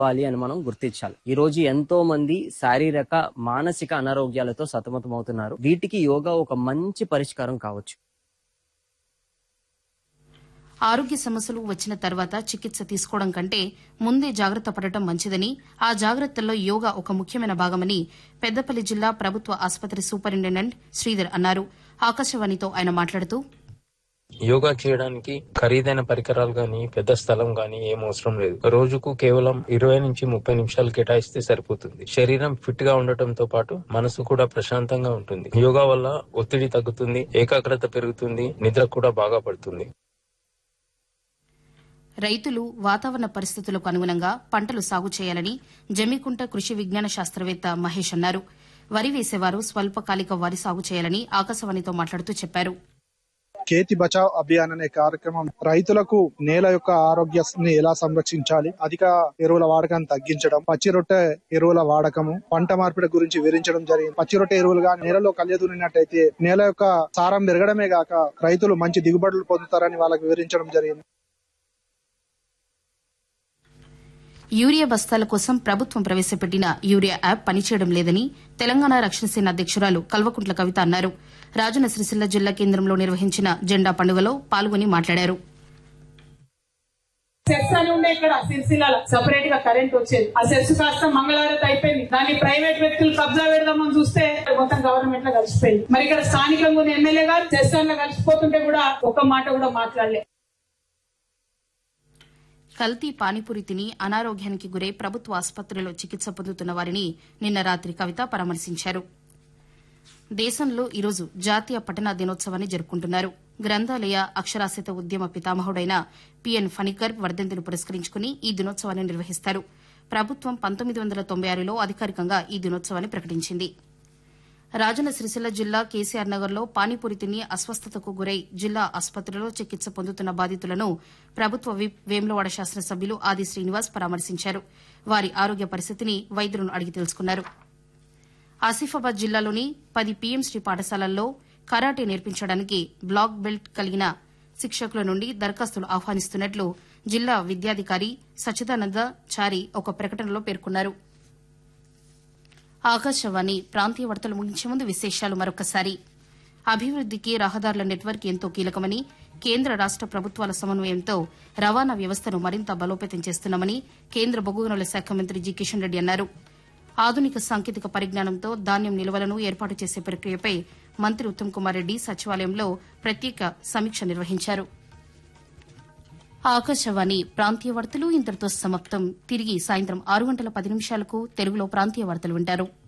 ఇవ్వాలి అని మనం గుర్తించాలి ఈ రోజు ఎంతో మంది శారీరక మానసిక అనారోగ్యాలతో సతమతమవుతున్నారు వీటికి యోగా ఒక మంచి పరిష్కారం కావచ్చు ఆరోగ్య సమస్యలు వచ్చిన తర్వాత చికిత్స తీసుకోవడం కంటే ముందే జాగ్రత్త పడటం మంచిదని ఆ జాగ్రత్తల్లో యోగా ఒక ముఖ్యమైన భాగమని పెద్దపల్లి జిల్లా ప్రభుత్వ ఆసుపత్రి సూపరింటెండెంట్ శ్రీధర్ అన్నారు ఆకాశవాణితో ఆయన మాట్లాడుతూ యోగా చేయడానికి ఖరీదైన పరికరాలు గాని పెద్ద స్థలం గాని ఏం అవసరం లేదు రోజుకు కేవలం ఇరవై నుంచి ముప్పై నిమిషాలు కేటాయిస్తే సరిపోతుంది శరీరం ఫిట్ గా ఉండటంతో పాటు మనసు కూడా ప్రశాంతంగా ఉంటుంది యోగా వల్ల ఒత్తిడి తగ్గుతుంది ఏకాగ్రత పెరుగుతుంది నిద్ర కూడా బాగా పడుతుంది రైతులు వాతావరణ పరిస్థితులకు అనుగుణంగా పంటలు సాగు చేయాలని జమ్మికుంట కృషి విజ్ఞాన శాస్త్రవేత్త మహేష్ అన్నారు వరి వేసేవారు స్వల్పకాలిక వరి సాగు చేయాలని ఆకాశవాణితో మాట్లాడుతూ చెప్పారు కేతి బచావ్ అభియాన్ అనే కార్యక్రమం రైతులకు నేల యొక్క ఆరోగ్యాన్ని ఎలా సంరక్షించాలి అధిక ఎరువుల వాడకాన్ని తగ్గించడం పచ్చి రొట్టె ఎరువుల వాడకము పంట మార్పిడి గురించి వివరించడం జరిగింది పచ్చి రొట్టె ఎరువులు కానీ నేలలో కలియదూరినట్టయితే నేల యొక్క సారం పెరగడమే గాక రైతులు మంచి దిగుబడులు పొందుతారని వాళ్ళకి వివరించడం జరిగింది యూరియా బస్తాల కోసం ప్రభుత్వం ప్రవేశపెట్టిన యూరియా యాప్ పనిచేయడం లేదని తెలంగాణ రక్షణ సేన అధ్యక్షురాలు కల్వకుంట్ల కవిత అన్నారు రాజన్న సిరిసిల్ల జిల్లా కేంద్రంలో నిర్వహించిన జెండా పండుగలో పాల్గొని మాట్లాడారు సెస్ అని ఉండే ఇక్కడ సిరిసిల్ల సపరేట్ గా కరెంట్ వచ్చేది ఆ సెస్ కాస్త మంగళవారత అయిపోయింది దాన్ని ప్రైవేట్ వ్యక్తులు కబ్జా పెడదామని చూస్తే మొత్తం గవర్నమెంట్ లో కలిసిపోయింది మరి ఇక్కడ స్థానికంగా ఉన్న ఎమ్మెల్యే గారు సెస్ లో కలిసిపోతుంటే కూడా ఒక్క మాట కూడా మాట్లాడలేదు కల్తీ పానీపూరి తిని అనారోగ్యానికి గురై ప్రభుత్వ ఆసుపత్రిలో చికిత్స పొందుతున్న వారిని నిన్న రాత్రి కవిత పరామర్శించారు దేశంలో ఈరోజు జాతీయ పఠన దినోత్సవాన్ని జరుపుకుంటున్నారు గ్రంథాలయ అక్షరాస్యత ఉద్యమ పితామహుడైన పిఎన్ ఫణికర్ వర్ధంతిని పురస్కరించుకుని ఈ దినోత్సవాన్ని నిర్వహిస్తారు ప్రభుత్వం పంతొమ్మిది వందల తొంభై ఆరులో అధికారికంగా ఈ దినోత్సవాన్ని ప్రకటించింది రాజన్న సిరిసిల్ల జిల్లా కేసీఆర్ నగర్లో పానీపూరి తిని అస్వస్థతకు గురై జిల్లా ఆసుపత్రిలో చికిత్స పొందుతున్న బాధితులను ప్రభుత్వ విప్ వేములవాడ శాసనసభ్యులు ఆది శ్రీనివాస్ పరామర్శించారు వారి ఆరోగ్య పరిస్థితిని వైద్యులను అడిగి తెలుసుకున్నారు ఆసిఫాబాద్ జిల్లాలోని పది పీఎంశ్రీ పాఠశాలల్లో కరాటే నేర్పించడానికి బ్లాక్ బెల్ట్ కలిగిన శిక్షకుల నుండి దరఖాస్తులు ఆహ్వానిస్తున్నట్లు జిల్లా విద్యాధికారి సచ్చిదానంద చారి ఒక ప్రకటనలో పేర్కొన్నారు ఆకాశవాణి ప్రాంతీయ వార్తలు ముగించే ముందు విశేషాలు మరొకసారి అభివృద్దికి రహదారుల నెట్వర్క్ ఎంతో కీలకమని కేంద్ర రాష్ట ప్రభుత్వాల సమన్వయంతో రవాణా వ్యవస్థను మరింత బలోపేతం చేస్తున్నామని కేంద్ర బొగ్గు గనుల శాఖ మంత్రి జి కిషన్ రెడ్డి అన్నారు ఆధునిక సాంకేతిక పరిజ్ఞానంతో ధాన్యం నిల్వలను ఏర్పాటు చేసే ప్రక్రియపై మంత్రి ఉత్తమ్ కుమార్ రెడ్డి సచివాలయంలో ప్రత్యేక సమీక్ష నిర్వహించారు ఆకాశవాణి ప్రాంతీయ వార్తలు ఇంతటితో సమాప్తం తిరిగి సాయంత్రం ఆరు గంటల పది నిమిషాలకు తెలుగులో ప్రాంతీయ వార్తలు వింటారు